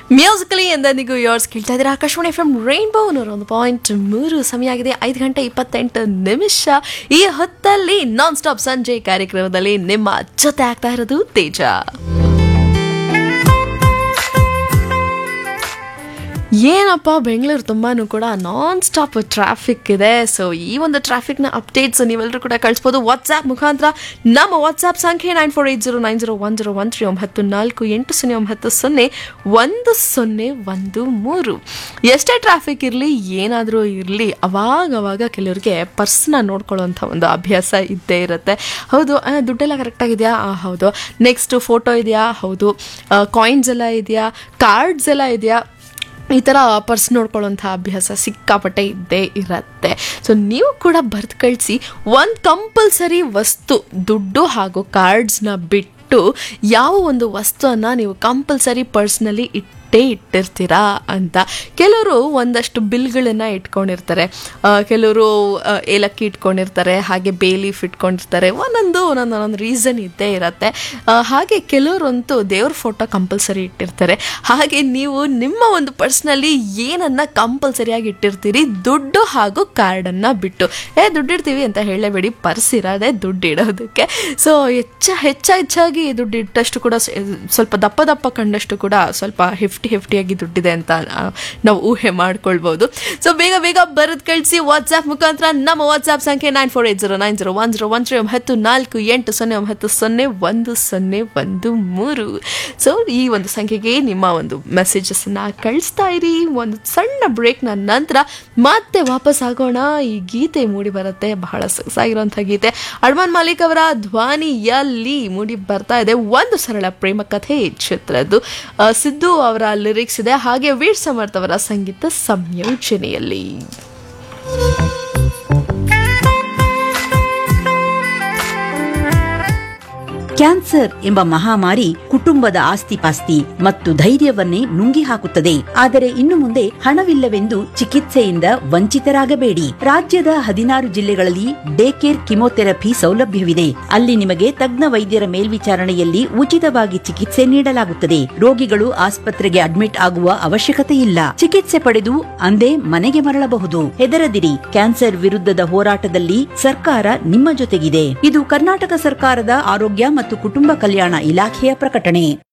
musically ಎಂದೆಂದಿಗೂ yours ಕೇಳ್ತಾ ಇದ್ದೀರಾ ಆಕಾಶವಾಣಿ ಎಫ್ ಎಂ ರೈನ್ಬೋ ನೂರ ಒಂದು ಪಾಯಿಂಟ್ ಮೂರು ಸಮಯ ಆಗಿದೆ ಐದು ಗಂಟೆ ಇಪ್ಪತ್ತೆಂಟು ನಿಮಿಷ ಈ ಹೊತ್ತಲ್ಲಿ ನಾನ್ ಸ್ಟಾಪ್ ಸಂಜೆ ಕಾರ್ಯಕ್ರಮದಲ್ಲಿ ನಿಮ್ಮ ಜೊತೆ ಆಗ್ತಾ ಇರೋದು ತೇಜ ಏನಪ್ಪ ಬೆಂಗಳೂರು ತುಂಬಾನು ಕೂಡ ನಾನ್ ಸ್ಟಾಪ್ ಟ್ರಾಫಿಕ್ ಇದೆ ಸೊ ಈ ಒಂದು ಟ್ರಾಫಿಕ್ನ ಅಪ್ಡೇಟ್ಸ್ ನೀವೆಲ್ಲರೂ ಕೂಡ ಕಳಿಸ್ಬೋದು ವಾಟ್ಸ್ಆ್ಯಪ್ ಮುಖಾಂತರ ನಮ್ಮ ವಾಟ್ಸ್ಆ್ಯಪ್ ಸಂಖ್ಯೆ nine four eight zero nine zero one zero one three ಒಂಬತ್ತು ನಾಲ್ಕು ಎಂಟು ಸೊನ್ನೆ ಒಂಬತ್ತು ಸೊನ್ನೆ ಒಂದು ಸೊನ್ನೆ ಒಂದು ಮೂರು ಎಷ್ಟೇ ಟ್ರಾಫಿಕ್ ಇರಲಿ ಏನಾದರೂ ಇರಲಿ ಅವಾಗ ಅವಾಗ ಕೆಲವರಿಗೆ ಪರ್ಸ್ನ ನೋಡ್ಕೊಳ್ಳೋವಂಥ ಒಂದು ಅಭ್ಯಾಸ ಇದ್ದೇ ಇರುತ್ತೆ ಹೌದು ಆ, ದುಡ್ಡೆಲ್ಲ ಕರೆಕ್ಟಾಗಿದೆಯಾ ಹೌದು ನೆಕ್ಸ್ಟ್ ಫೋಟೋ ಇದೆಯಾ ಹೌದು ಕಾಯಿನ್ಸ್ ಎಲ್ಲ ಇದೆಯಾ ಕಾರ್ಡ್ಸ್ ಎಲ್ಲ ಇದೆಯಾ ಈ ಥರ ಪರ್ಸ್ ನೋಡ್ಕೊಳ್ಳೋಂಥ ಅಭ್ಯಾಸ ಸಿಕ್ಕಾಪಟ್ಟೆ ಇದ್ದೇ ಇರತ್ತೆ ಸೊ ನೀವು ಕೂಡ ಬರೆದು ಕಳಿಸಿ ಒಂದು ಕಂಪಲ್ಸರಿ ವಸ್ತು ದುಡ್ಡು ಹಾಗೂ ಕಾರ್ಡ್ಸ್ನ ಬಿಟ್ಟು ಯಾವ ಒಂದು ವಸ್ತುವನ್ನು ನೀವು ಕಂಪಲ್ಸರಿ ಪರ್ಸ್ನಲ್ಲಿ ಇಟ್ಟೇ ಇಟ್ಟಿರ್ತೀರಾ ಅಂತ ಕೆಲವರು ಒಂದಷ್ಟು ಬಿಲ್ಗಳನ್ನು ಇಟ್ಕೊಂಡಿರ್ತಾರೆ ಆ, ಕೆಲವರು ಆ, ಏಲಕ್ಕಿ ಇಟ್ಕೊಂಡಿರ್ತಾರೆ ಹಾಗೆ ಬೇ ಲೀಫ್ ಇಟ್ಕೊಂಡಿರ್ತಾರೆ ಒಂದೊಂದು ಒಂದೊಂದು ಒಂದೊಂದು ರೀಸನ್ ಇದ್ದೇ ಇರತ್ತೆ ಆ, ಹಾಗೆ ಕೆಲವರಂತೂ ದೇವ್ರ ಫೋಟೋ ಕಂಪಲ್ಸರಿ ಇಟ್ಟಿರ್ತಾರೆ ಹಾಗೆ ನೀವು ನಿಮ್ಮ ಒಂದು ಪರ್ಸ್ನಲ್ಲಿ ಏನನ್ನ ಕಂಪಲ್ಸರಿಯಾಗಿ ಇಟ್ಟಿರ್ತೀರಿ ದುಡ್ಡು ಹಾಗೂ ಕಾರ್ಡನ್ನು ಬಿಟ್ಟು ಏ ದುಡ್ಡು ಇಡ್ತೀವಿ ಅಂತ ಹೇಳಬೇಡಿ ಪರ್ಸ್ ಇರೋದೇ ದುಡ್ಡು ಇಡೋದಕ್ಕೆ ಸೊ ಹೆಚ್ಚ ಹೆಚ್ಚ ಹೆಚ್ಚಾಗಿ ದುಡ್ಡು ಇಟ್ಟಷ್ಟು ಕೂಡ ಸ- ಸ್ವಲ್ಪ ದಪ್ಪ ದಪ್ಪ ಕಂಡಷ್ಟು ಕೂಡ ಸ್ವಲ್ಪ ಹೆಫ್ಟಿ ಹೆಫ್ಟಿಯಾಗಿ ದುಡ್ಡಿದೆ ಅಂತ ಆ, ನಾವು ಊಹೆ ಮಾಡ್ಕೊಳ್ಬೋದು ಸೊ ಬೇಗ ಬೇಗ ಬರೆದು ಕಳಿಸಿ ವಾಟ್ಸ್ಆ್ಯಪ್ ಮುಖಾಂತರ ನಮ್ಮ ವಾಟ್ಸ್ಆ್ಯಪ್ ಸಂಖ್ಯೆ nine four eight zero nine zero one zero one three ಒಂಬತ್ತು ನಾಲ್ಕು ಎಂಟು ಸೊನ್ನೆ ಒಂಬತ್ತು ಸೊನ್ನೆ ಒಂದು ಸೊನ್ನೆ ಒಂದು ಮೂರು ಸೊ ಈ ಒಂದು ಸಂಖ್ಯೆಗೆ ನಿಮ್ಮ ಒಂದು ಮೆಸೇಜಸ್ನ ಕಳಿಸ್ತಾ ಇರಿ ಒಂದು ಸಣ್ಣ ಬ್ರೇಕ್ನ ನಂತರ ಮತ್ತೆ ವಾಪಸ್ ಆಗೋಣ ಈ ಗೀತೆ ಮೂಡಿ ಬರುತ್ತೆ ಬಹಳ ಸೊಗಸಾಗಿರುವಂಥ ಗೀತೆ ಅಡ್ಮಾನ್ ಮಾಲಿಕ್ ಅವರ ಧ್ವನಿಯಲ್ಲಿ ಮೂಡಿ ಬರ್ತಾ ಇದೆ ಒಂದು ಸರಳ ಪ್ರೇಮ ಕಥೆ ಚಿತ್ರದ್ದು ಆ, ಸಿದ್ದು ಅವರ ಲಿರಿಕ್ಸ್ ಇದೆ ಹಾಗೆ ವೀರ್ ಸಮರ್ಥ್ ಅವರ ಸಂಗೀತ ಸಂಯೋಜನೆಯಲ್ಲಿ ಕ್ಯಾನ್ಸರ್ ಎಂಬ ಮಹಾಮಾರಿ ಕುಟುಂಬದ ಆಸ್ತಿಪಾಸ್ತಿ ಮತ್ತು ಧೈರ್ಯವನ್ನೇ ನುಂಗಿ ಹಾಕುತ್ತದೆ ಆದರೆ ಇನ್ನು ಮುಂದೆ ಹಣವಿಲ್ಲವೆಂದು ಚಿಕಿತ್ಸೆಯಿಂದ ವಂಚಿತರಾಗಬೇಡಿ ರಾಜ್ಯದ ಹದಿನಾರು ಜಿಲ್ಲೆಗಳಲ್ಲಿ ಡೇ ಕೇರ್ ಕಿಮೋಥೆರಪಿ ಸೌಲಭ್ಯವಿದೆ ಅಲ್ಲಿ ನಿಮಗೆ ತಜ್ಞ ವೈದ್ಯರ ಮೇಲ್ವಿಚಾರಣೆಯಲ್ಲಿ ಉಚಿತವಾಗಿ ಚಿಕಿತ್ಸೆ ನೀಡಲಾಗುತ್ತದೆ ರೋಗಿಗಳು ಆಸ್ಪತ್ರೆಗೆ ಅಡ್ಮಿಟ್ ಆಗುವ ಅವಶ್ಯಕತೆ ಇಲ್ಲ ಚಿಕಿತ್ಸೆ ಪಡೆದು ಅಂದೇ ಮನೆಗೆ ಮರಳಬಹುದು ಹೆದರದಿರಿ ಕ್ಯಾನ್ಸರ್ ವಿರುದ್ಧದ ಹೋರಾಟದಲ್ಲಿ ಸರ್ಕಾರ ನಿಮ್ಮ ಜೊತೆಗಿದೆ ಇದು ಕರ್ನಾಟಕ ಸರ್ಕಾರದ ಆರೋಗ್ಯ ಮತ್ತು ಕುಟುಂಬ ಕಲ್ಯಾಣ ಇಲಾಖೆಯ ಪ್ರಕಟಣೆ